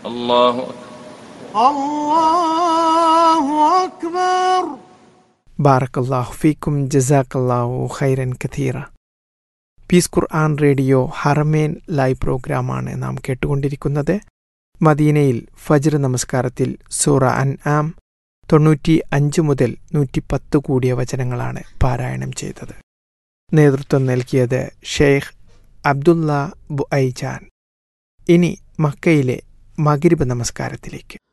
الله أكبر الله أكبر ബാറക്കല്ലാഹു ഫീക്കും ജസാക്കല്ലാഹു ഖൈറൻ കഥീറ Peace Quran radio Haramain live പ്രോഗ്രാമാണ് നാം കേട്ടുകൊണ്ടിരിക്കുന്നത് മദീനയിൽ ഫജ്ർ നമസ്കാരത്തിൽ സൂറ അൻ ആം തൊണ്ണൂറ്റി അഞ്ച് മുതൽ നൂറ്റി പത്ത് കൂടിയ വചനങ്ങളാണ് പാരായണം ചെയ്തത് നേതൃത്വം നൽകിയത് ഷെയ്ഖ് അബ്ദുള്ള ബുഐജാൻ ഇനി മക്കയിലെ മഗ്രിബ് നമസ്കാരത്തിലേക്ക്